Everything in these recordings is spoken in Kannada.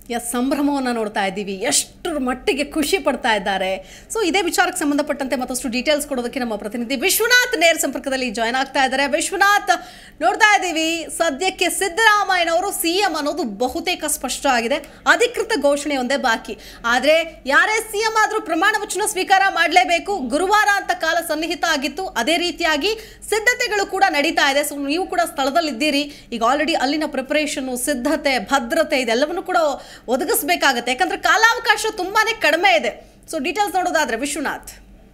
ಎಸ್ ಸಂಭ್ರಮವನ್ನು ನೋಡ್ತಾ ಇದ್ದೀವಿ ಎಷ್ಟರ ಮಟ್ಟಿಗೆ ಖುಷಿ ಪಡ್ತಾ ಇದ್ದಾರೆ ಸೊ ಇದೇ ವಿಚಾರಕ್ಕೆ ಸಂಬಂಧಪಟ್ಟಂತೆ ಮತ್ತಷ್ಟು ಡೀಟೇಲ್ಸ್ ಕೊಡೋದಕ್ಕೆ ನಮ್ಮ ಪ್ರತಿನಿಧಿ ವಿಶ್ವನಾಥ್ ನೇರ ಸಂಪರ್ಕದಲ್ಲಿ ಜಾಯ್ನ್ ಆಗ್ತಾ ಇದ್ದಾರೆ ವಿಶ್ವನಾಥ್ ನೋಡ್ತಾ ಇದ್ದೀವಿ ಸದ್ಯಕ್ಕೆ ಸಿದ್ದರಾಮಯ್ಯನವರು ಸಿ ಎಂ ಅನ್ನೋದು ಬಹುತೇಕ ಸ್ಪಷ್ಟ ಆಗಿದೆ ಅಧಿಕೃತ ಘೋಷಣೆ ಒಂದೇ ಬಾಕಿ ಆದರೆ ಯಾರೇ ಸಿ ಎಂ ಆದರೂ ಪ್ರಮಾಣ ವಚನ ಸ್ವೀಕಾರ ಮಾಡಲೇಬೇಕು ಗುರುವಾರ ಅಂತ ಕಾಲ ಸನ್ನಿಹಿತ ಆಗಿತ್ತು ಅದೇ ರೀತಿಯಾಗಿ ಸಿದ್ಧತೆಗಳು ಕೂಡ ನಡೀತಾ ಇದೆ ಸೊ ನೀವು ಕೂಡ ಸ್ಥಳದಲ್ಲಿದ್ದೀರಿ ಈಗ ಆಲ್ರೆಡಿ ಅಲ್ಲಿನ ಪ್ರಿಪರೇಷನ್ ಸಿದ್ಧತೆ ಭದ್ರತೆ ಇದೆಲ್ಲವನ್ನು ಕೂಡ ಒದಗಿಸಬೇಕಾಗತ್ತೆ ಯಾಕಂದ್ರೆ ಕಾಲಾವಕಾಶ ತುಂಬಾನೇ ಕಡಿಮೆ ಇದೆ ಸೊ ಡೀಟೇಲ್ಸ್ ನೋಡೋದಾದ್ರೆ ವಿಶ್ವನಾಥ್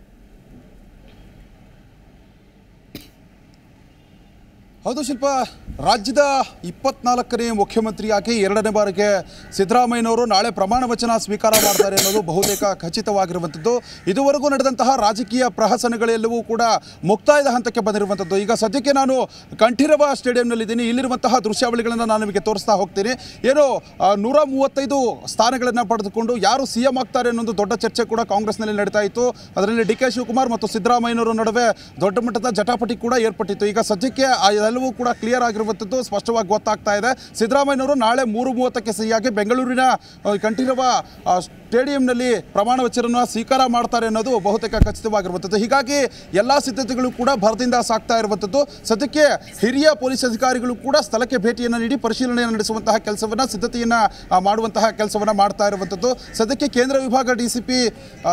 ಹೌದು ಶಿಲ್ಪ ರಾಜ್ಯದ ಇಪ್ಪತ್ನಾಲ್ಕನೇ ಮುಖ್ಯಮಂತ್ರಿಯಾಗಿ ಎರಡನೇ ಬಾರಿಗೆ ಸಿದ್ದರಾಮಯ್ಯನವರು ನಾಳೆ ಪ್ರಮಾಣ ವಚನ ಸ್ವೀಕಾರ ಮಾಡ್ತಾರೆ ಅನ್ನೋದು ಬಹುತೇಕ ಖಚಿತವಾಗಿರುವಂಥದ್ದು ಇದುವರೆಗೂ ನಡೆದಂತಹ ರಾಜಕೀಯ ಪ್ರಹಸನಗಳೆಲ್ಲವೂ ಕೂಡ ಮುಕ್ತಾಯದ ಹಂತಕ್ಕೆ ಬಂದಿರುವಂಥದ್ದು ಈಗ ಸದ್ಯಕ್ಕೆ ನಾನು ಕಂಠೀರವ ಸ್ಟೇಡಿಯಂನಲ್ಲಿದ್ದೀನಿ ಇಲ್ಲಿರುವಂತಹ ದೃಶ್ಯಾವಳಿಗಳನ್ನು ನಾನು ನಿಮಗೆ ತೋರಿಸ್ತಾ ಹೋಗ್ತೀನಿ ಏನು ಆ, ನೂರ ಮೂವತ್ತೈದು ಸ್ಥಾನಗಳನ್ನು ಪಡೆದುಕೊಂಡು ಯಾರು ಸಿ ಎಂ ಆಗ್ತಾರೆ ಅನ್ನೋದು ದೊಡ್ಡ ಚರ್ಚೆ ಕೂಡ ಕಾಂಗ್ರೆಸ್ನಲ್ಲಿ ನಡೀತಾ ಇತ್ತು ಅದರಲ್ಲಿ ಡಿ ಕೆ ಶಿವಕುಮಾರ್ ಮತ್ತು ಸಿದ್ದರಾಮಯ್ಯನವರ ನಡುವೆ ದೊಡ್ಡ ಮಟ್ಟದ ಜಟಾಪಟಿ ಕೂಡ ಏರ್ಪಟ್ಟಿತ್ತು ಈಗ ಸದ್ಯಕ್ಕೆ ಆ ಎಲ್ಲವೂ ಕೂಡ ಕ್ಲಿಯರ್ ಆಗಿರುವಂಥದ್ದು ಸ್ಪಷ್ಟವಾಗಿ ಗೊತ್ತಾಗ್ತಾ ಇದೆ ಸಿದ್ದರಾಮಯ್ಯನವರು ನಾಳೆ ಮೂರು ಮೂವತ್ತಕ್ಕೆ ಸರಿಯಾಗಿ ಬೆಂಗಳೂರಿನ ಆ, ಕಂಠೀರವ ಆ, ಸ್ಟೇಡಿಯಂನಲ್ಲಿ ಪ್ರಮಾಣ ವಚನವನ್ನು ಸ್ವೀಕಾರ ಮಾಡ್ತಾರೆ ಅನ್ನೋದು ಬಹುತೇಕ ಖಚಿತವಾಗಿರುವಂಥದ್ದು ಹೀಗಾಗಿ ಎಲ್ಲ ಸಿದ್ಧತೆಗಳು ಕೂಡ ಭರದಿಂದ ಸಾಗ್ತಾ ಇರುವಂಥದ್ದು ಸದ್ಯಕ್ಕೆ ಹಿರಿಯ ಪೊಲೀಸ್ ಅಧಿಕಾರಿಗಳು ಕೂಡ ಸ್ಥಳಕ್ಕೆ ಭೇಟಿಯನ್ನು ನೀಡಿ ಪರಿಶೀಲನೆಯನ್ನು ನಡೆಸುವಂತಹ ಕೆಲಸವನ್ನು ಸಿದ್ಧತೆಯನ್ನು ಆ, ಮಾಡುವಂತಹ ಕೆಲಸವನ್ನು ಮಾಡ್ತಾ ಇರುವಂಥದ್ದು ಸದ್ಯಕ್ಕೆ ಕೇಂದ್ರ ವಿಭಾಗ ಡಿ ಸಿ ಪಿ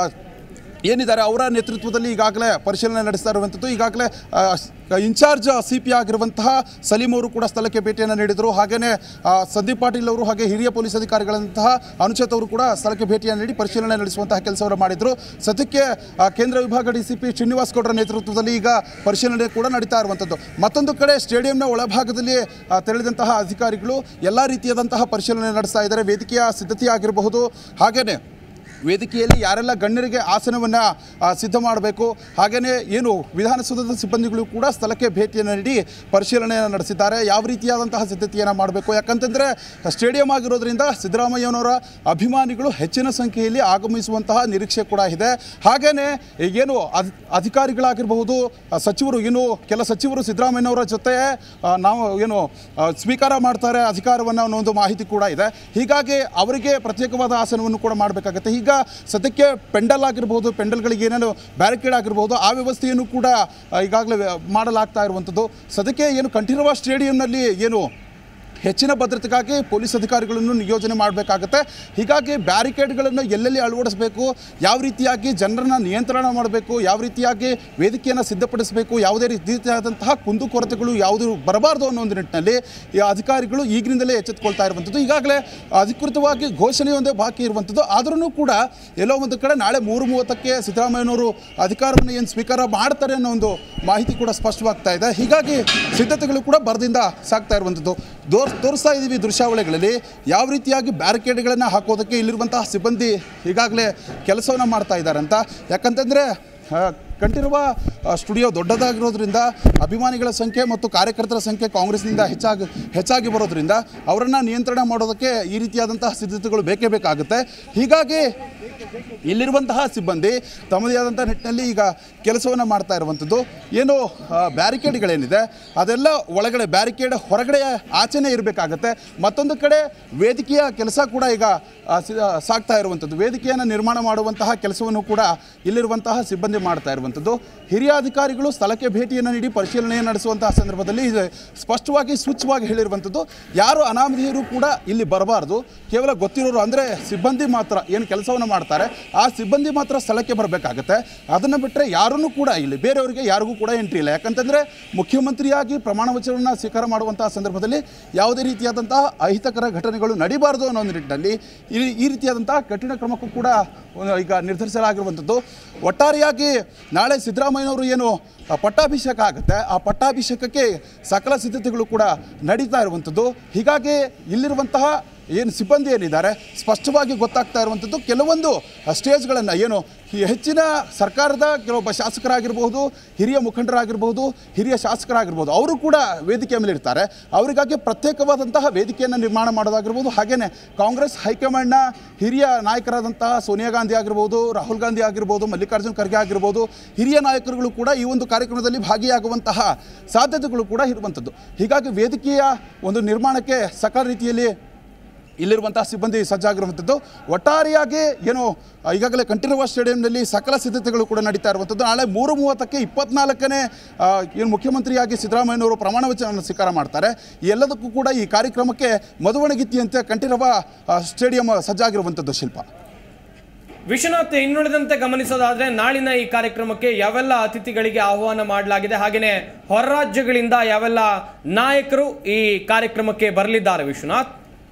ಏನಿದ್ದಾರೆ ಅವರ ನೇತೃತ್ವದಲ್ಲಿ ಈಗಾಗಲೇ ಪರಿಶೀಲನೆ ನಡೆಸ್ತಾ ಇರುವಂಥದ್ದು ಈಗಾಗಲೇ ಆ, ಇನ್ಚಾರ್ಜ್ ಸಿ ಪಿ ಆಗಿರುವಂತಹ ಸಲೀಂ ಅವರು ಕೂಡ ಸ್ಥಳಕ್ಕೆ ಭೇಟಿಯನ್ನು ನೀಡಿದರು ಹಾಗೆಯೇ ಆ, ಸಂದೀಪ್ ಪಾಟೀಲ್ ಅವರು ಹಾಗೆ ಹಿರಿಯ ಪೊಲೀಸ್ ಅಧಿಕಾರಿಗಳಂತಹ ಅನುಚೇತ್ ಅವರು ಕೂಡ ಸ್ಥಳಕ್ಕೆ ಭೇಟಿಯನ್ನು ನೀಡಿ ಪರಿಶೀಲನೆ ನಡೆಸುವಂತಹ ಕೆಲಸವನ್ನು ಮಾಡಿದರು ಸದ್ಯಕ್ಕೆ ಆ, ಕೇಂದ್ರ ವಿಭಾಗ ಡಿ ಸಿ ಪಿ ಶ್ರೀನಿವಾಸ್ ಗೌಡರ ನೇತೃತ್ವದಲ್ಲಿ ಈಗ ಪರಿಶೀಲನೆ ಕೂಡ ನಡೀತಾ ಇರುವಂಥದ್ದು ಮತ್ತೊಂದು ಕಡೆ ಸ್ಟೇಡಿಯಂನ ಒಳಭಾಗದಲ್ಲಿ ಆ, ತೆರಳಿದಂತಹ ಅಧಿಕಾರಿಗಳು ಎಲ್ಲ ರೀತಿಯಾದಂತಹ ಪರಿಶೀಲನೆ ನಡೆಸ್ತಾ ಇದ್ದಾರೆ ವೇದಿಕೆಯ ಸಿದ್ಧತೆ ಆಗಿರಬಹುದು ಹಾಗೆಯೇ ವೇದಿಕೆಯಲ್ಲಿ ಯಾರೆಲ್ಲ ಗಣ್ಯರಿಗೆ ಆಸನವನ್ನು ಸಿದ್ಧ ಮಾಡಬೇಕು ಹಾಗೆಯೇ ಏನು ವಿಧಾನಸೌಧದ ಸಿಬ್ಬಂದಿಗಳು ಕೂಡ ಸ್ಥಳಕ್ಕೆ ಭೇಟಿಯನ್ನು ನೀಡಿ ಪರಿಶೀಲನೆಯನ್ನು ನಡೆಸಿದ್ದಾರೆ ಯಾವ ರೀತಿಯಾದಂತಹ ಸಿದ್ಧತೆಯನ್ನು ಮಾಡಬೇಕು ಯಾಕಂತಂದರೆ ಸ್ಟೇಡಿಯಂ ಆಗಿರೋದ್ರಿಂದ ಸಿದ್ದರಾಮಯ್ಯನವರ ಅಭಿಮಾನಿಗಳು ಹೆಚ್ಚಿನ ಸಂಖ್ಯೆಯಲ್ಲಿ ಆಗಮಿಸುವಂತಹ ನಿರೀಕ್ಷೆ ಕೂಡ ಇದೆ ಹಾಗೆಯೇ ಏನು ಅಧ್ ಅಧಿಕಾರಿಗಳಾಗಿರಬಹುದು ಆ, ಸಚಿವರು ಏನು ಕೆಲ ಸಚಿವರು ಸಿದ್ದರಾಮಯ್ಯನವರ ಜೊತೆ ಆ, ನಾವು ಏನು ಆ, ಸ್ವೀಕಾರ ಮಾಡ್ತಾರೆ ಅಧಿಕಾರವನ್ನು ಅನ್ನೋ ಒಂದು ಮಾಹಿತಿ ಕೂಡ ಇದೆ ಹೀಗಾಗಿ ಅವರಿಗೆ ಪ್ರತ್ಯೇಕವಾದ ಆಸನವನ್ನು ಕೂಡ ಮಾಡಬೇಕಾಗತ್ತೆ ಈಗ ಸದ್ಯಕ್ಕೆ ಪೆಂಡಲ್ ಆಗಿರ್ಬೋದು ಪೆಂಡಲ್ಗಳಿಗೆ ಏನೇನು ಬ್ಯಾರಿಕೇಡ್ ಆಗಿರ್ಬೋದು ಆ ವ್ಯವಸ್ಥೆಯನ್ನು ಕೂಡ ಆ, ಈಗಾಗಲೇ ಮಾಡಲಾಗ್ತಾ ಇರುವಂಥದ್ದು ಸದ್ಯಕ್ಕೆ ಏನು ಕಂಠೀರವ ಸ್ಟೇಡಿಯಂನಲ್ಲಿ ಏನು ಹೆಚ್ಚಿನ ಭದ್ರತೆಗಾಗಿ ಪೊಲೀಸ್ ಅಧಿಕಾರಿಗಳನ್ನು ನಿಯೋಜನೆ ಮಾಡಬೇಕಾಗುತ್ತೆ ಹೀಗಾಗಿ ಬ್ಯಾರಿಕೇಡ್ಗಳನ್ನು ಎಲ್ಲೆಲ್ಲಿ ಅಳವಡಿಸಬೇಕು ಯಾವ ರೀತಿಯಾಗಿ ಜನರನ್ನ ನಿಯಂತ್ರಣ ಮಾಡಬೇಕು ಯಾವ ರೀತಿಯಾಗಿ ವೇದಿಕೆಯನ್ನು ಸಿದ್ಧಪಡಿಸಬೇಕು ಯಾವುದೇ ರೀತಿಯಾದಂತಹ ಕುಂದುಕೊರತೆಗಳು ಯಾವುದು ಬರಬಾರ್ದು ಅನ್ನೋ ಒಂದು ನಿಟ್ಟಿನಲ್ಲಿ ಈ ಅಧಿಕಾರಿಗಳು ಈಗಿನಿಂದಲೇ ಎಚ್ಚೆತ್ತುಕೊಳ್ತಾ ಇರುವಂಥದ್ದು ಈಗಾಗಲೇ ಅಧಿಕೃತವಾಗಿ ಘೋಷಣೆಯೊಂದೇ ಬಾಕಿ ಇರುವಂಥದ್ದು ಆದ್ರೂ ಕೂಡ ಎಲ್ಲೋ ಒಂದು ಕಡೆ ನಾಳೆ ಮೂರು ಮೂವತ್ತಕ್ಕೆ ಸಿದ್ದರಾಮಯ್ಯನವರು ಅಧಿಕಾರವನ್ನು ಏನು ಸ್ವೀಕಾರ ಮಾಡ್ತಾರೆ ಅನ್ನೋ ಒಂದು ಮಾಹಿತಿ ಕೂಡ ಸ್ಪಷ್ಟವಾಗ್ತಾ ಇದೆ ಹೀಗಾಗಿ ಸಿದ್ಧತೆಗಳು ಕೂಡ ಬರದಿಂದ ಸಾಗ್ತಾ ಇರುವಂಥದ್ದು ದೋರ್ ತೋರಿಸ್ತಾ ಇದ್ದೀವಿ ದೃಶ್ಯಾವಳಿಗಳಲ್ಲಿ ಯಾವ ರೀತಿಯಾಗಿ ಬ್ಯಾರಿಕೇಡ್ಗಳನ್ನು ಹಾಕೋದಕ್ಕೆ ಇಲ್ಲಿರುವಂತಹ ಸಿಬ್ಬಂದಿ ಈಗಾಗಲೇ ಕೆಲಸವನ್ನು ಮಾಡ್ತಾ ಇದ್ದಾರೆ ಅಂತ ಯಾಕಂತಂದರೆ ಕಂಠೀರವ ಆ, ಸ್ಟುಡಿಯೋ ದೊಡ್ಡದಾಗಿರೋದ್ರಿಂದ ಅಭಿಮಾನಿಗಳ ಸಂಖ್ಯೆ ಮತ್ತು ಕಾರ್ಯಕರ್ತರ ಸಂಖ್ಯೆ ಕಾಂಗ್ರೆಸ್ನಿಂದ ಹೆಚ್ಚಾಗಿ ಹೆಚ್ಚಾಗಿ ಬರೋದ್ರಿಂದ ಅವರನ್ನು ನಿಯಂತ್ರಣ ಮಾಡೋದಕ್ಕೆ ಈ ರೀತಿಯಾದಂತಹ ಸಿದ್ಧತೆಗಳು ಬೇಕೇ ಬೇಕಾಗುತ್ತೆ ಹೀಗಾಗಿ ಇಲ್ಲಿರುವಂತಹ ಸಿಬ್ಬಂದಿ ತಮ್ಮದೇ ಆದಂಥ ನಿಟ್ಟಿನಲ್ಲಿ ಈಗ ಕೆಲಸವನ್ನು ಮಾಡ್ತಾ ಇರುವಂಥದ್ದು ಏನು ಆ, ಬ್ಯಾರಿಕೇಡ್ಗಳೇನಿದೆ ಅದೆಲ್ಲ ಒಳಗಡೆ ಬ್ಯಾರಿಕೇಡ್ ಹೊರಗಡೆ ಆಚೆನೇ ಇರಬೇಕಾಗತ್ತೆ ಮತ್ತೊಂದು ಕಡೆ ವೇದಿಕೆಯ ಕೆಲಸ ಕೂಡ ಈಗ ಆ, ಸಿ- ಆ, ಸಾಗ್ತಾ ಇರುವಂಥದ್ದು ವೇದಿಕೆಯನ್ನು ನಿರ್ಮಾಣ ಮಾಡುವಂತಹ ಕೆಲಸವನ್ನು ಕೂಡ ಇಲ್ಲಿರುವಂತಹ ಸಿಬ್ಬಂದಿ ಮಾಡ್ತಾ ಇರುವಂಥದ್ದು ಹಿರಿಯ ಅಧಿಕಾರಿಗಳು ಸ್ಥಳಕ್ಕೆ ಭೇಟಿಯನ್ನು ನೀಡಿ ಪರಿಶೀಲನೆ ನಡೆಸುವಂತಹ ಸಂದರ್ಭದಲ್ಲಿ ಇದು ಸ್ಪಷ್ಟವಾಗಿ ಸೂಚ್ಯವಾಗಿ ಹೇಳಿರುವಂಥದ್ದು ಯಾರು ಅನಾಮಧೇಯರು ಕೂಡ ಇಲ್ಲಿ ಬರಬಾರ್ದು ಕೇವಲ ಗೊತ್ತಿರೋರು ಅಂದರೆ ಸಿಬ್ಬಂದಿ ಮಾತ್ರ ಏನು ಕೆಲಸವನ್ನು ಮಾಡ್ತಾರೆ ಆ ಸಿಬ್ಬಂದಿ ಮಾತ್ರ ಸ್ಥಳಕ್ಕೆ ಬರಬೇಕಾಗತ್ತೆ ಅದನ್ನು ಬಿಟ್ಟರೆ ಯಾರನ್ನೂ ಕೂಡ ಇಲ್ಲಿ ಬೇರೆಯವರಿಗೆ ಯಾರಿಗೂ ಕೂಡ ಎಂಟ್ರಿ ಇಲ್ಲ ಯಾಕಂತಂದರೆ ಮುಖ್ಯಮಂತ್ರಿಯಾಗಿ ಪ್ರಮಾಣ ವಚನವನ್ನು ಸ್ವೀಕಾರ ಮಾಡುವಂತಹ ಸಂದರ್ಭದಲ್ಲಿ ಯಾವುದೇ ರೀತಿಯಾದಂತಹ ಅಹಿತಕರ ಘಟನೆಗಳು ನಡೀಬಾರ್ದು ಅನ್ನೋ ಒಂದು ನಿಟ್ಟಿನಲ್ಲಿ ಈ ಈ ರೀತಿಯಾದಂತಹ ಕಠಿಣ ಕ್ರಮಕ್ಕೂ ಕೂಡ ಒಂದು ಈಗ ನಿರ್ಧರಿಸಲಾಗಿರುವಂಥದ್ದು ಒಟ್ಟಾರೆಯಾಗಿ ನಾಳೆ ಸಿದ್ದರಾಮಯ್ಯನವರು ಏನು ಆ, ಪಟ್ಟಾಭಿಷೇಕ ಆಗುತ್ತೆ ಆ ಪಟ್ಟಾಭಿಷೇಕಕ್ಕೆ ಸಕಲ ಸಿದ್ಧತೆಗಳು ಕೂಡ ನಡೀತಾ ಇರುವಂಥದ್ದು ಹೀಗಾಗಿ ಇಲ್ಲಿರುವಂತಹ ಏನು ಸಿಬ್ಬಂದಿ ಏನಿದ್ದಾರೆ ಸ್ಪಷ್ಟವಾಗಿ ಗೊತ್ತಾಗ್ತಾ ಇರುವಂಥದ್ದು ಕೆಲವೊಂದು ಸ್ಟೇಜ್ಗಳನ್ನು ಏನು ಈ ಹೆಚ್ಚಿನ ಸರ್ಕಾರದ ಕೆಲವೊಬ್ಬ ಶಾಸಕರಾಗಿರ್ಬೋದು ಹಿರಿಯ ಮುಖಂಡರಾಗಿರ್ಬೋದು ಹಿರಿಯ ಶಾಸಕರಾಗಿರ್ಬೋದು ಅವರು ಕೂಡ ವೇದಿಕೆ ಮೇಲೆ ಇರ್ತಾರೆ ಅವರಿಗಾಗಿ ಪ್ರತ್ಯೇಕವಾದಂತಹ ವೇದಿಕೆಯನ್ನು ನಿರ್ಮಾಣ ಮಾಡೋದಾಗಿರ್ಬೋದು ಹಾಗೆಯೇ ಕಾಂಗ್ರೆಸ್ ಹೈಕಮಾಂಡ್ನ ಹಿರಿಯ ನಾಯಕರಾದಂತಹ ಸೋನಿಯಾ ಗಾಂಧಿ ಆಗಿರ್ಬೋದು ರಾಹುಲ್ ಗಾಂಧಿ ಆಗಿರ್ಬೋದು ಮಲ್ಲಿಕಾರ್ಜುನ್ ಖರ್ಗೆ ಆಗಿರ್ಬೋದು ಹಿರಿಯ ನಾಯಕರುಗಳು ಕೂಡ ಈ ಒಂದು ಕಾರ್ಯಕ್ರಮದಲ್ಲಿ ಭಾಗಿಯಾಗುವಂತಹ ಸಾಧ್ಯತೆಗಳು ಕೂಡ ಇರುವಂಥದ್ದು ಹೀಗಾಗಿ ವೇದಿಕೆಯ ಒಂದು ನಿರ್ಮಾಣಕ್ಕೆ ಸಕಲ ರೀತಿಯಲ್ಲಿ ಇಲ್ಲಿರುವಂತಹ ಸಿಬ್ಬಂದಿ ಸಜ್ಜಾಗಿರುವಂಥದ್ದು ಒಟ್ಟಾರೆಯಾಗಿ ಏನು ಆ, ಈಗಾಗಲೇ ಕಂಠೀರವ ಸ್ಟೇಡಿಯಂನಲ್ಲಿ ಸಕಲ ಸಿದ್ಧತೆಗಳು ಕೂಡ ನಡೀತಾ ಇರುವಂಥದ್ದು ನಾಳೆ ಮೂರು ಮೂವತ್ತಕ್ಕೆ ಇಪ್ಪತ್ನಾಲ್ಕನೇ ಆ, ಏನು ಮುಖ್ಯಮಂತ್ರಿಯಾಗಿ ಸಿದ್ದರಾಮಯ್ಯನವರು ಪ್ರಮಾಣ ವಚನ ಸ್ವೀಕಾರ ಮಾಡ್ತಾರೆ ಈ ಎಲ್ಲದಕ್ಕೂ ಕೂಡ ಈ ಕಾರ್ಯಕ್ರಮಕ್ಕೆ ಮದುವಣಗಿತ್ತಿಯಂತೆ ಕಂಠೀರವ ಆ, ಸ್ಟೇಡಿಯಂ ಸಜ್ಜಾಗಿರುವಂಥದ್ದು ಶಿಲ್ಪ ವಿಶ್ವನಾಥ್ ಇನ್ನುಳಿದಂತೆ ಗಮನಿಸೋದಾದ್ರೆ ನಾಳಿನ ಈ ಕಾರ್ಯಕ್ರಮಕ್ಕೆ ಯಾವೆಲ್ಲ ಅತಿಥಿಗಳಿಗೆ ಆಹ್ವಾನ ಮಾಡಲಾಗಿದೆ ಹಾಗೆಯೇ ಹೊರ ರಾಜ್ಯಗಳಿಂದ ಯಾವೆಲ್ಲ ನಾಯಕರು ಈ ಕಾರ್ಯಕ್ರಮಕ್ಕೆ ಬರಲಿದ್ದಾರೆ ವಿಶ್ವನಾಥ್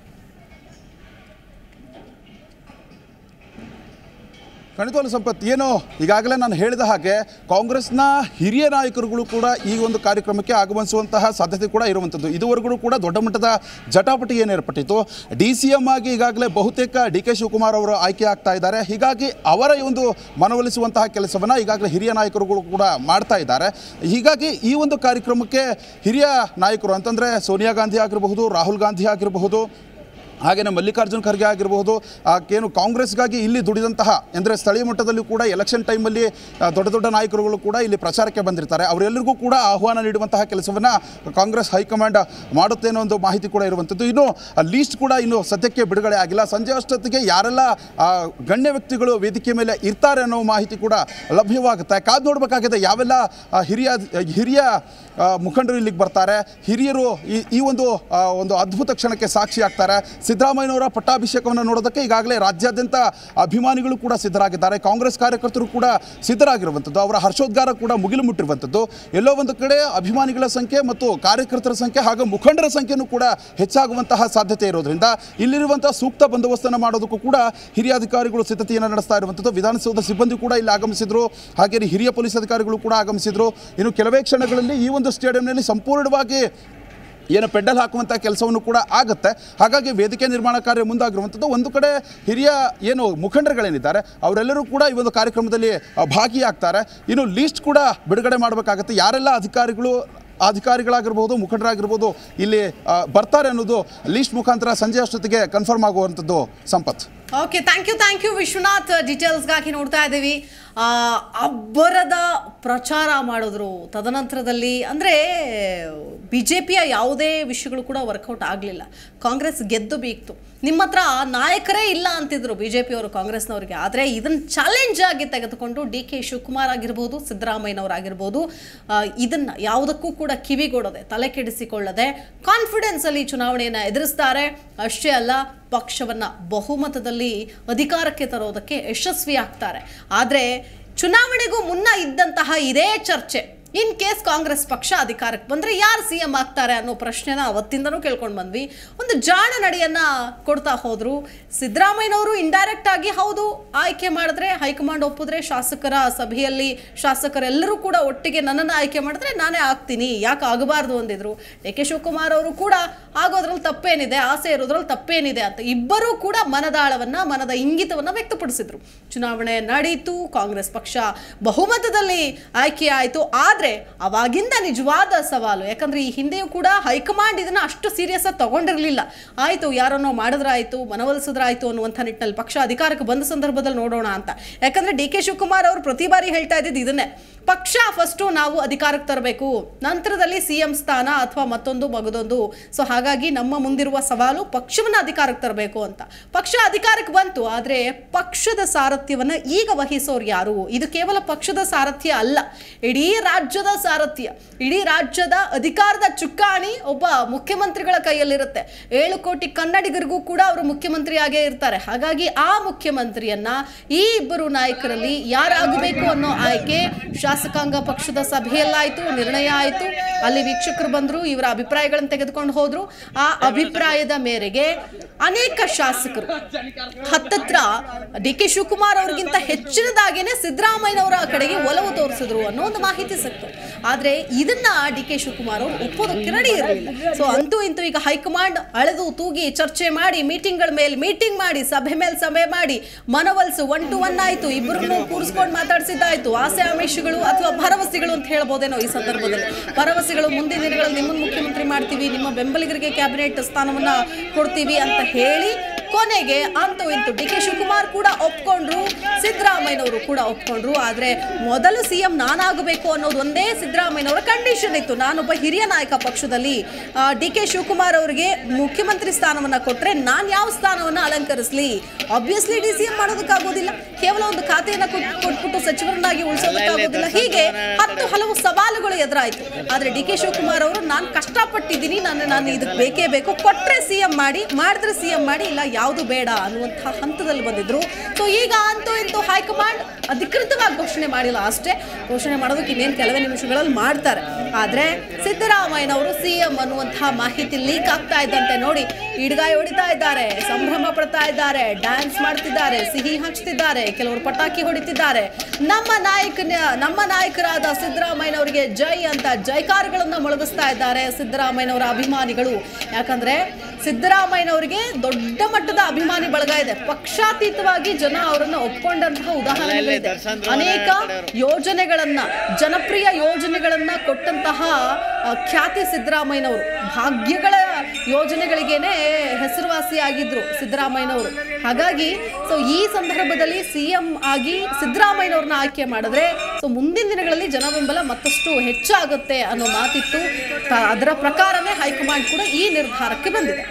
ಖಂಡಿತವಾಗ್ಲೂ ಸಂಪತ್ ಏನು ಈಗಾಗಲೇ ನಾನು ಹೇಳಿದ ಹಾಗೆ ಕಾಂಗ್ರೆಸ್ನ ಹಿರಿಯ ನಾಯಕರುಗಳು ಕೂಡ ಈ ಒಂದು ಕಾರ್ಯಕ್ರಮಕ್ಕೆ ಆಗಮಿಸುವಂತಹ ಸಾಧ್ಯತೆ ಕೂಡ ಇರುವಂಥದ್ದು ಇದುವರೆಗೂ ಕೂಡ ದೊಡ್ಡ ಮಟ್ಟದ ಜಟಾಪಟಿ ಏನು ಏರ್ಪಟ್ಟಿತ್ತು ಡಿ ಸಿ ಎಂ ಆಗಿ ಈಗಾಗಲೇ ಬಹುತೇಕ ಡಿ ಕೆ ಶಿವಕುಮಾರ್ ಅವರು ಆಯ್ಕೆ ಆಗ್ತಾ ಇದ್ದಾರೆ ಹೀಗಾಗಿ ಅವರ ಈ ಒಂದು ಮನವೊಲಿಸುವಂತಹ ಕೆಲಸವನ್ನು ಈಗಾಗಲೇ ಹಿರಿಯ ನಾಯಕರುಗಳು ಕೂಡ ಮಾಡ್ತಾ ಇದ್ದಾರೆ ಹೀಗಾಗಿ ಈ ಒಂದು ಕಾರ್ಯಕ್ರಮಕ್ಕೆ ಹಿರಿಯ ನಾಯಕರು ಅಂತಂದರೆ ಸೋನಿಯಾ ಗಾಂಧಿ ಆಗಿರಬಹುದು ರಾಹುಲ್ ಗಾಂಧಿ ಆಗಿರಬಹುದು ಹಾಗೆಯೇ ಮಲ್ಲಿಕಾರ್ಜುನ್ ಖರ್ಗೆ ಆಗಿರಬಹುದು ಆ, ಏನು ಕಾಂಗ್ರೆಸ್ಗಾಗಿ ಇಲ್ಲಿ ದುಡಿದಂತಹ ಅಂದರೆ ಸ್ಥಳೀಯ ಮಟ್ಟದಲ್ಲಿ ಕೂಡ ಎಲೆಕ್ಷನ್ ಟೈಮಲ್ಲಿ ಆ, ದೊಡ್ಡ ದೊಡ್ಡ ನಾಯಕರುಗಳು ಕೂಡ ಇಲ್ಲಿ ಪ್ರಚಾರಕ್ಕೆ ಬಂದಿರ್ತಾರೆ ಅವರೆಲ್ಲರಿಗೂ ಕೂಡ ಆಹ್ವಾನ ನೀಡುವಂತಹ ಕೆಲಸವನ್ನು ಕಾಂಗ್ರೆಸ್ ಹೈಕಮಾಂಡ್ ಮಾಡುತ್ತೆ ಅನ್ನೋ ಒಂದು ಮಾಹಿತಿ ಕೂಡ ಇರುವಂಥದ್ದು ಇನ್ನು ಲೀಸ್ಟ್ ಕೂಡ ಇನ್ನು ಸದ್ಯಕ್ಕೆ ಬಿಡುಗಡೆ ಆಗಿಲ್ಲ ಸಂಜೆ ಅಷ್ಟೊತ್ತಿಗೆ ಯಾರೆಲ್ಲ ಆ, ಗಣ್ಯ ವ್ಯಕ್ತಿಗಳು ವೇದಿಕೆ ಮೇಲೆ ಇರ್ತಾರೆ ಅನ್ನೋ ಮಾಹಿತಿ ಕೂಡ ಲಭ್ಯವಾಗುತ್ತೆ ಕಾದು ನೋಡಬೇಕಾಗಿದೆ ಯಾವೆಲ್ಲ ಆ, ಹಿರಿಯ ಹಿರಿಯ ಆ, ಮುಖಂಡರು ಇಲ್ಲಿಗೆ ಬರ್ತಾರೆ ಹಿರಿಯರು ಈ ಈ ಒಂದು ಆ, ಒಂದು ಅದ್ಭುತ ಕ್ಷಣಕ್ಕೆ ಸಾಕ್ಷಿ ಆಗ್ತಾರೆ ಸಿದ್ದರಾಮಯ್ಯನವರ ಪಟ್ಟಾಭಿಷೇಕವನ್ನು ನೋಡೋದಕ್ಕೆ ಈಗಾಗಲೇ ರಾಜ್ಯಾದ್ಯಂತ ಅಭಿಮಾನಿಗಳು ಕೂಡ ಸಿದ್ಧರಾಗಿದ್ದಾರೆ ಕಾಂಗ್ರೆಸ್ ಕಾರ್ಯಕರ್ತರು ಕೂಡ ಸಿದ್ಧರಾಗಿರುವಂಥದ್ದು ಅವರ ಹರ್ಷೋದ್ಗಾರ ಕೂಡ ಮುಗಿಲು ಮುಟ್ಟಿರುವಂಥದ್ದು ಎಲ್ಲೋ ಒಂದು ಕಡೆ ಅಭಿಮಾನಿಗಳ ಸಂಖ್ಯೆ ಮತ್ತು ಕಾರ್ಯಕರ್ತರ ಸಂಖ್ಯೆ ಹಾಗೂ ಮುಖಂಡರ ಸಂಖ್ಯೆನೂ ಕೂಡ ಹೆಚ್ಚಾಗುವಂತಹ ಸಾಧ್ಯತೆ ಇರೋದ್ರಿಂದ ಇಲ್ಲಿರುವಂತಹ ಸೂಕ್ತ ಬಂದೋಬಸ್ತನ್ನು ಮಾಡೋದಕ್ಕೂ ಕೂಡ ಹಿರಿಯ ಅಧಿಕಾರಿಗಳು ಸಿದ್ಧತೆಯನ್ನು ನಡೆಸ್ತಾ ಇರುವಂಥದ್ದು ವಿಧಾನಸೌಧ ಸಿಬ್ಬಂದಿ ಕೂಡ ಇಲ್ಲಿ ಆಗಮಿಸಿದ್ರು ಹಾಗೆಯೇ ಹಿರಿಯ ಪೊಲೀಸ್ ಅಧಿಕಾರಿಗಳು ಕೂಡ ಆಗಮಿಸಿದ್ರು ಇನ್ನು ಕೆಲವೇ ಕ್ಷಣಗಳಲ್ಲಿ ಈ ಒಂದು ಸ್ಟೇಡಿಯಂನಲ್ಲಿ ಸಂಪೂರ್ಣವಾಗಿ ಏನು ಪೆಡ್ಡಲ್ ಹಾಕುವಂಥ ಕೆಲಸವನ್ನು ಕೂಡ ಆಗುತ್ತೆ ಹಾಗಾಗಿ ವೇದಿಕೆ ನಿರ್ಮಾಣ ಕಾರ್ಯ ಮುಂದಾಗಿರುವಂಥದ್ದು ಒಂದು ಕಡೆ ಹಿರಿಯ ಏನು ಮುಖಂಡರುಗಳೇನಿದ್ದಾರೆ ಅವರೆಲ್ಲರೂ ಕೂಡ ಈ ಒಂದು ಕಾರ್ಯಕ್ರಮದಲ್ಲಿ ಆ, ಭಾಗಿಯಾಗ್ತಾರೆ ಇನ್ನು ಲೀಸ್ಟ್ ಕೂಡ ಬಿಡುಗಡೆ ಮಾಡಬೇಕಾಗತ್ತೆ ಯಾರೆಲ್ಲ ಅಧಿಕಾರಿಗಳು ಅಧಿಕಾರಿಗಳಾಗಿರ್ಬೋದು ಮುಖಂಡರಾಗಿರ್ಬೋದು ಇಲ್ಲಿ ಆ, ಬರ್ತಾರೆ ಅನ್ನೋದು ಲೀಸ್ಟ್ ಮುಖಾಂತರ ಸಂಜೆ ಅಷ್ಟೊತ್ತಿಗೆ ಕನ್ಫರ್ಮ್ ಆಗುವಂಥದ್ದು Sampath okay thank you thank you Vishwanath ಡೀಟೇಲ್ಸ್ಗಾಗಿ ನೋಡ್ತಾ ಇದ್ದೀವಿ ಆ, ಅಬ್ಬರದ ಪ್ರಚಾರ ಮಾಡಿದ್ರು ತದನಂತರದಲ್ಲಿ ಅಂದರೆ ಬಿ ಜೆ ಪಿಯ ಯಾವುದೇ ವಿಷಯಗಳು ಕೂಡ ವರ್ಕೌಟ್ ಆಗಲಿಲ್ಲ ಕಾಂಗ್ರೆಸ್ ಗೆದ್ದು ಬೀಗ್ತು ನಿಮ್ಮ ಹತ್ರ ನಾಯಕರೇ ಇಲ್ಲ ಅಂತಿದ್ರು ಬಿ ಜೆ ಪಿಯವರು ಕಾಂಗ್ರೆಸ್ನವರಿಗೆ ಆದರೆ ಇದನ್ನು ಚಾಲೆಂಜ್ ಆಗಿ ತೆಗೆದುಕೊಂಡು ಡಿ ಕೆ ಶಿವಕುಮಾರ್ ಆಗಿರ್ಬೋದು ಸಿದ್ದರಾಮಯ್ಯನವರಾಗಿರ್ಬೋದು ಇದನ್ನು ಯಾವುದಕ್ಕೂ ಕೂಡ ಕಿವಿಗೊಡದೆ ತಲೆ ಕೆಡಿಸಿಕೊಳ್ಳದೆ ಕಾನ್ಫಿಡೆನ್ಸಲ್ಲಿ ಚುನಾವಣೆಯನ್ನು ಎದುರಿಸ್ತಾರೆ ಅಷ್ಟೇ ಅಲ್ಲ ಪಕ್ಷವನ್ನು ಬಹುಮತದಲ್ಲಿ ಅಧಿಕಾರಕ್ಕೆ ತರೋದಕ್ಕೆ ಯಶಸ್ವಿ ಆಗ್ತಾರೆ ಆದರೆ ಚುನಾವಣೆಗೂ ಮುನ್ನ ಇದ್ದಂತಹ ಇದೇ ಚರ್ಚೆ ಇನ್ ಕೇಸ್ ಕಾಂಗ್ರೆಸ್ ಪಕ್ಷ ಅಧಿಕಾರಕ್ಕೆ ಬಂದರೆ ಯಾರು ಸಿ ಎಂ ಆಗ್ತಾರೆ ಅನ್ನೋ ಪ್ರಶ್ನೆನ ಅವತ್ತಿಂದನೂ ಕೇಳ್ಕೊಂಡು ಬಂದ್ವಿ ಒಂದು ಜಾಣ ನಡೆಯನ್ನ ಕೊಡ್ತಾ ಹೋದ್ರು ಸಿದ್ದರಾಮಯ್ಯನವರು ಇಂಡೈರೆಕ್ಟ್ ಆಗಿ ಹೌದು ಆಯ್ಕೆ ಮಾಡಿದ್ರೆ ಹೈಕಮಾಂಡ್ ಒಪ್ಪಿದ್ರೆ ಶಾಸಕರ ಸಭೆಯಲ್ಲಿ ಶಾಸಕರೆಲ್ಲರೂ ಕೂಡ ಒಟ್ಟಿಗೆ ನನ್ನನ್ನು ಆಯ್ಕೆ ಮಾಡಿದ್ರೆ ನಾನೇ ಆಗ್ತೀನಿ ಯಾಕೆ ಆಗಬಾರ್ದು ಅಂದಿದ್ರು ಡಿ ಕೆ ಶಿವಕುಮಾರ್ ಅವರು ಕೂಡ ಆಗೋದ್ರಲ್ಲಿ ತಪ್ಪೇನಿದೆ ಆಸೆ ಇರೋದ್ರಲ್ಲಿ ತಪ್ಪೇನಿದೆ ಅಂತ ಇಬ್ಬರೂ ಕೂಡ ಮನದಾಳವನ್ನ ಮನದ ಇಂಗಿತವನ್ನ ವ್ಯಕ್ತಪಡಿಸಿದ್ರು ಚುನಾವಣೆ ನಡೀತು ಕಾಂಗ್ರೆಸ್ ಪಕ್ಷ ಬಹುಮತದಲ್ಲಿ ಆಯ್ಕೆ ಆಯಿತು ಆದ್ರೆ ಅವಾಗಿಂದ ನಿಜವಾದ ಸವಾಲು ಯಾಕಂದ್ರೆ ಈ ಹಿಂದೆಯೂ ಕೂಡ ಹೈಕಮಾಂಡ್ ಇದನ್ನ ಅಷ್ಟು ಸೀರಿಯಸ್ ಆಗಿ ತಗೊಂಡಿರಲಿಲ್ಲ ಆಯ್ತು ಯಾರನ್ನೋ ಮಾಡಿದ್ರಾಯ್ತು ಮನವೊಲಿಸಿದ್ರಾಯ್ತು ಅನ್ನುವಂಥ ನಿಟ್ಟಿನಲ್ಲಿ ಪಕ್ಷ ಅಧಿಕಾರಕ್ಕೆ ಬಂದ ಸಂದರ್ಭದಲ್ಲಿ ನೋಡೋಣ ಅಂತ ಯಾಕಂದ್ರೆ ಡಿ ಕೆ ಶಿವಕುಮಾರ್ ಅವರು ಪ್ರತಿ ಬಾರಿ ಹೇಳ್ತಾ ಇದ್ದಿದ್ದು ಇದನ್ನೇ ಪಕ್ಷ ಫಸ್ಟು ನಾವು ಅಧಿಕಾರಕ್ಕೆ ತರಬೇಕು ನಂತರದಲ್ಲಿ ಸಿ ಎಂ ಸ್ಥಾನ ಅಥವಾ ಮತ್ತೊಂದು ಮಗದೊಂದು ಸೊ ಹಾಗಾಗಿ ನಮ್ಮ ಮುಂದಿರುವ ಸವಾಲು ಪಕ್ಷವನ್ನ ಅಧಿಕಾರಕ್ಕೆ ತರಬೇಕು ಅಂತ ಪಕ್ಷ ಅಧಿಕಾರಕ್ಕೆ ಬಂತು ಆದರೆ ಪಕ್ಷದ ಸಾರಥ್ಯವನ್ನ ಈಗ ವಹಿಸೋರು ಯಾರು ಇದು ಕೇವಲ ಪಕ್ಷದ ಸಾರಥ್ಯ ಅಲ್ಲ ಇಡೀ ರಾಜ್ಯದ ಸಾರಥ್ಯ ಇಡೀ ರಾಜ್ಯದ ಅಧಿಕಾರದ ಚುಕ್ಕಾಣಿ ಒಬ್ಬ ಮುಖ್ಯಮಂತ್ರಿಗಳ ಕೈಯಲ್ಲಿರುತ್ತೆ ಏಳು ಕೋಟಿ ಕನ್ನಡಿಗರಿಗೂ ಕೂಡ ಅವರು ಮುಖ್ಯಮಂತ್ರಿಯಾಗೇ ಇರ್ತಾರೆ ಹಾಗಾಗಿ ಆ ಮುಖ್ಯಮಂತ್ರಿಯನ್ನ ಈ ಇಬ್ಬರು ನಾಯಕರಲ್ಲಿ ಯಾರಾಗಬೇಕು ಅನ್ನೋ ಆಯ್ಕೆ ಶಾಸಕಾಂಗ ಪಕ್ಷದ ಸಭೆಯಲ್ಲಾಯ್ತು ನಿರ್ಣಯ ಆಯಿತು ಅಲ್ಲಿ ವೀಕ್ಷಕರು ಬಂದ್ರು ಇವರ ಅಭಿಪ್ರಾಯಗಳನ್ನು ತೆಗೆದುಕೊಂಡು ಹೋದ್ರು ಆ ಅಭಿಪ್ರಾಯದ ಮೇರೆಗೆ ಅನೇಕ ಶಾಸಕರು ಹತ್ತತ್ರ ಡಿ ಕೆ ಶಿವಕುಮಾರ್ ಅವ್ರಿಗಿಂತ ಹೆಚ್ಚಿನದಾಗೇನೆ ಸಿದ್ದರಾಮಯ್ಯನವರ ಕಡೆಗೆ ಒಲವು ತೋರಿಸಿದ್ರು ಅನ್ನೋ ಒಂದು ಮಾಹಿತಿ ಸಿಕ್ತು ಆದ್ರೆ ಇದನ್ನ ಡಿ ಕೆ ಶಿವಕುಮಾರ್ ಅವರು ಒಪ್ಪೋದಕ್ಕೆ ರೆಡಿ ಇರಲಿಲ್ಲ ಸೊ ಅಂತೂ ಇಂತೂ ಈಗ ಹೈಕಮಾಂಡ್ ಅಳೆದು ತೂಗಿ ಚರ್ಚೆ ಮಾಡಿ ಮೀಟಿಂಗ್ಗಳ ಮೇಲೆ ಮೀಟಿಂಗ್ ಮಾಡಿ ಸಭೆ ಮೇಲೆ ಸಭೆ ಮಾಡಿ ಮನವೊಲಿಸು ಒನ್ ಟು ಒನ್ ಆಯ್ತು ಇಬ್ಬರನ್ನು ಕೂರಿಸ್ಕೊಂಡು ಮಾತಾಡಿಸಿದ್ದಾಯ್ತು ಆಸೆ ಆಮಿಷಗಳು ಅಥವಾ ಭರವಸೆಗಳು ಅಂತ ಹೇಳ್ಬೋದೇನೋ ಈ ಸಂದರ್ಭದಲ್ಲಿ ಭರವಸೆಗಳು ಮುಂದಿನ ದಿನಗಳಲ್ಲಿ ನಿಮ್ಮನ್ನು ಮುಖ್ಯಮಂತ್ರಿ ಮಾಡ್ತೀವಿ ನಿಮ್ಮ ಬೆಂಬಲಿಗರಿಗೆ ಕ್ಯಾಬಿನೆಟ್ ಸ್ಥಾನವನ್ನ ಕೊಡ್ತೀವಿ ಅಂತ ಹೇಳಿ ಕೊನೆಗೆ ಅಂತೂ ಇಂತೂ ಡಿ ಕೆ ಶಿವಕುಮಾರ್ ಕೂಡ ಒಪ್ಕೊಂಡ್ರು ಸಿದ್ದರಾಮಯ್ಯನವರು ಕೂಡ ಒಪ್ಕೊಂಡ್ರು ಆದ್ರೆ ಮೊದಲು ಸಿಎಂ ನಾನಾಗಬೇಕು ಅನ್ನೋದು ಒಂದೇ ಸಿದ್ದರಾಮಯ್ಯನವರ ಕಂಡೀಷನ್ ಇತ್ತು ನಾನೊಬ್ಬ ಹಿರಿಯ ನಾಯಕ ಪಕ್ಷದಲ್ಲಿ ಡಿ ಕೆ ಶಿವಕುಮಾರ್ ಅವರಿಗೆ ಮುಖ್ಯಮಂತ್ರಿ ಸ್ಥಾನವನ್ನ ಕೊಟ್ರೆ ನಾನು ಯಾವ ಸ್ಥಾನವನ್ನ ಅಲಂಕರಿಸಲಿ ಆಬ್ವಿಯಸ್ಲಿ ಡಿ ಸಿ ಎಂ ಮಾಡೋದಕ್ಕಾಗೋದಿಲ್ಲ ಕೇವಲ ಒಂದು ಖಾತೆಯನ್ನ ಕೊಟ್- ಕೊಟ್ಬಿಟ್ಟು ಸಚಿವರನ್ನಾಗಿ ಉಳಿಸೋದಕ್ಕಾಗೋದಿಲ್ಲ ಹೀಗೆ ಹತ್ತು ಹಲವು ಸವಾಲುಗಳು ಎದುರಾಯಿತು ಆದ್ರೆ ಡಿ ಕೆ ಶಿವಕುಮಾರ್ ಅವರು ನಾನು ಕಷ್ಟಪಟ್ಟಿದ್ದೀನಿ ನಾನು ನಾನು ಇದಕ್ಕೆ ಬೇಕೇ ಬೇಕು ಕೊಟ್ರೆ ಸಿ ಎಂ ಮಾಡಿ ಮಾಡಿದ್ರೆ ಸಿ ಎಂ ಮಾಡಿ ಇಲ್ಲ ಯಾವುದು ಬೇಡ ಅನ್ನುವಂತಹ ಹಂತದಲ್ಲಿ ಬಂದಿದ್ರು ಸೊ ಈಗ ಅಂತೂ ಇಂತೂ ಹೈಕಮಾಂಡ್ ಅಧಿಕೃತವಾಗಿ ಘೋಷಣೆ ಮಾಡಿಲ್ಲ ಅಷ್ಟೇ ಘೋಷಣೆ ಮಾಡೋದಕ್ಕೆ ಇನ್ನೇನು ಕೆಲವೇ ನಿಮಿಷಗಳಲ್ಲಿ ಮಾಡ್ತಾರೆ ಆದ್ರೆ ಸಿದ್ದರಾಮಯ್ಯನವರು ಸಿ ಎಂ ಅನ್ನುವಂತಹ ಮಾಹಿತಿ ಲೀಕ್ ಆಗ್ತಾ ಇದ್ದಂತೆ ನೋಡಿ ಇಡ್ಗಾಯಿ ಹೊಡಿತಾ ಇದ್ದಾರೆ ಸಂಭ್ರಮ ಪಡ್ತಾ ಇದ್ದಾರೆ ಡ್ಯಾನ್ಸ್ ಮಾಡ್ತಿದ್ದಾರೆ ಸಿಹಿ ಹಂಚ್ತಿದ್ದಾರೆ ಕೆಲವರು ಪಟಾಕಿ ಹೊಡಿತಿದ್ದಾರೆ ನಮ್ಮ ನಾಯಕನ ನಮ್ಮ ನಾಯಕರಾದ ಸಿದ್ದರಾಮಯ್ಯನವರಿಗೆ ಜೈ ಅಂತ ಜೈಕಾರಗಳನ್ನ ಮೊಳಗಿಸ್ತಾ ಇದ್ದಾರೆ ಸಿದ್ದರಾಮಯ್ಯನವರ ಅಭಿಮಾನಿಗಳು ಯಾಕಂದ್ರೆ ಸಿದ್ದರಾಮಯ್ಯನವರಿಗೆ ದೊಡ್ಡ ಮಟ್ಟದ ಅಭಿಮಾನಿ ಬಳಗ ಇದೆ ಪಕ್ಷಾತೀತವಾಗಿ ಜನ ಅವರನ್ನ ಒಪ್ಕೊಂಡಂತಹ ಉದಾಹರಣೆಗಳಿದೆ ಅನೇಕ ಯೋಜನೆಗಳನ್ನ ಜನಪ್ರಿಯ ಯೋಜನೆಗಳನ್ನ ಕೊಟ್ಟಂತಹ ಆ, ಖ್ಯಾತಿ ಸಿದ್ದರಾಮಯ್ಯನವರು ಭಾಗ್ಯಗಳ ಯೋಜನೆಗಳಿಗೇನೆ ಹೆಸರುವಾಸಿಯಾಗಿದ್ರು ಸಿದ್ದರಾಮಯ್ಯನವರು ಹಾಗಾಗಿ ಸೊ ಈ ಸಂದರ್ಭದಲ್ಲಿ ಸಿಎಂ ಆಗಿ ಸಿದ್ದರಾಮಯ್ಯನವ್ರನ್ನ ಆಯ್ಕೆ ಮಾಡಿದ್ರೆ ಸೊ ಮುಂದಿನ ದಿನಗಳಲ್ಲಿ ಜನ ಬೆಂಬಲ ಮತ್ತಷ್ಟು ಹೆಚ್ಚಾಗುತ್ತೆ ಅನ್ನೋ ಮಾತಿತ್ತು ತ- ಅದರ ಪ್ರಕಾರವೇ ಹೈಕಮಾಂಡ್ ಕೂಡ ಈ ನಿರ್ಧಾರಕ್ಕೆ ಬಂದಿದೆ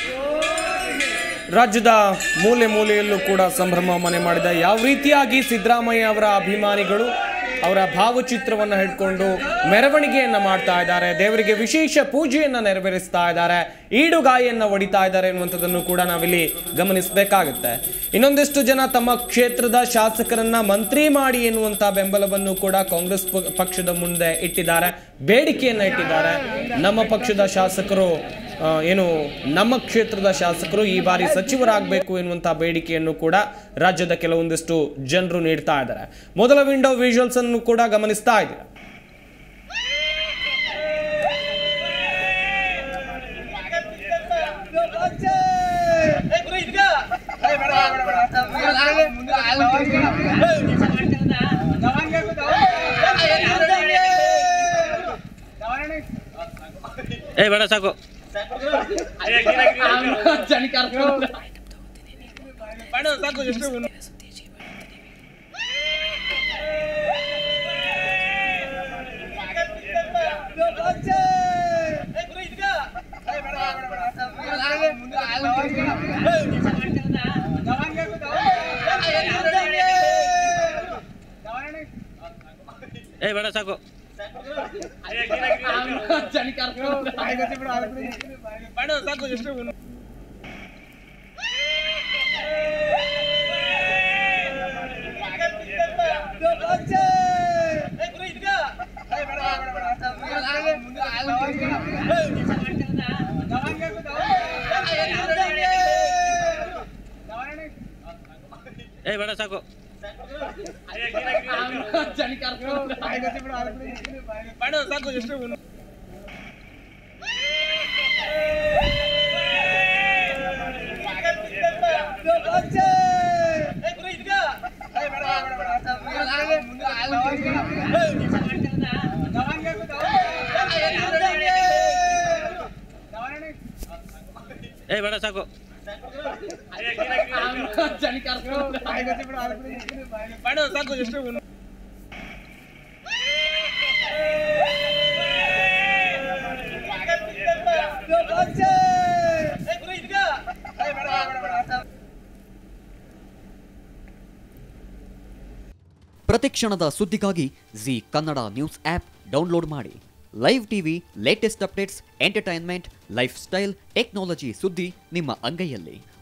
ರಾಜ್ಯದ ಮೂಲೆ ಮೂಲೆಯಲ್ಲೂ ಕೂಡ ಸಂಭ್ರಮ ಮನೆ ಮಾಡಿದ ಯಾವ ರೀತಿಯಾಗಿ ಸಿದ್ದರಾಮಯ್ಯ ಅವರ ಅಭಿಮಾನಿಗಳು ಅವರ ಭಾವಚಿತ್ರವನ್ನು ಹಿಡ್ಕೊಂಡು ಮೆರವಣಿಗೆಯನ್ನ ಮಾಡ್ತಾ ಇದ್ದಾರೆ ದೇವರಿಗೆ ವಿಶೇಷ ಪೂಜೆಯನ್ನ ನೆರವೇರಿಸ್ತಾ ಇದ್ದಾರೆ ಈಡುಗಾಯಿಯನ್ನ ಹೊಡಿತಾ ಇದ್ದಾರೆ ಎನ್ನುವಂಥದ್ದನ್ನು ಕೂಡ ನಾವಿಲ್ಲಿ ಗಮನಿಸಬೇಕಾಗುತ್ತೆ ಇನ್ನೊಂದಿಷ್ಟು ಜನ ತಮ್ಮ ಕ್ಷೇತ್ರದ ಶಾಸಕರನ್ನ ಮಂತ್ರಿ ಮಾಡಿ ಎನ್ನುವಂತ ಬೆಂಬಲವನ್ನು ಕೂಡ ಕಾಂಗ್ರೆಸ್ ಪ- ಪಕ್ಷದ ಮುಂದೆ ಇಟ್ಟಿದ್ದಾರೆ ಬೇಡಿಕೆಯನ್ನ ಇಟ್ಟಿದ್ದಾರೆ ನಮ್ಮ ಪಕ್ಷದ ಶಾಸಕರು ಆ, ಏನು ನಮ್ಮ ಕ್ಷೇತ್ರದ ಶಾಸಕರು ಈ ಬಾರಿ ಸಚಿವರಾಗಬೇಕು ಎನ್ನುವಂಥ ಬೇಡಿಕೆಯನ್ನು ಕೂಡ ರಾಜ್ಯದ ಕೆಲವೊಂದಿಷ್ಟು ಜನರು ನೀಡ್ತಾ ಇದ್ದಾರೆ ಮೊದಲ ವಿಂಡೋ ವಿಜುವಲ್ಸ್ ಅನ್ನು ಕೂಡ ಗಮನಿಸ್ತಾ ಇದ್ದೀರಾ ಏ ಬೇಡ ಸಾಕು ಏ ಬೇಡ ಸಾಕು ಏ ಬೇಡ ಸಾಕು ಏ ಬೇಡ ಸಾಕು ಪ್ರತಿಕ್ಷಣದ ಸುದ್ದಿಗಾಗಿ Zee Kannada news app download ಮಾಡಿ live TV latest updates entertainment lifestyle technology ಸುದ್ದಿ ನಿಮ್ಮ ಅಂಗೈಯಲ್ಲಿ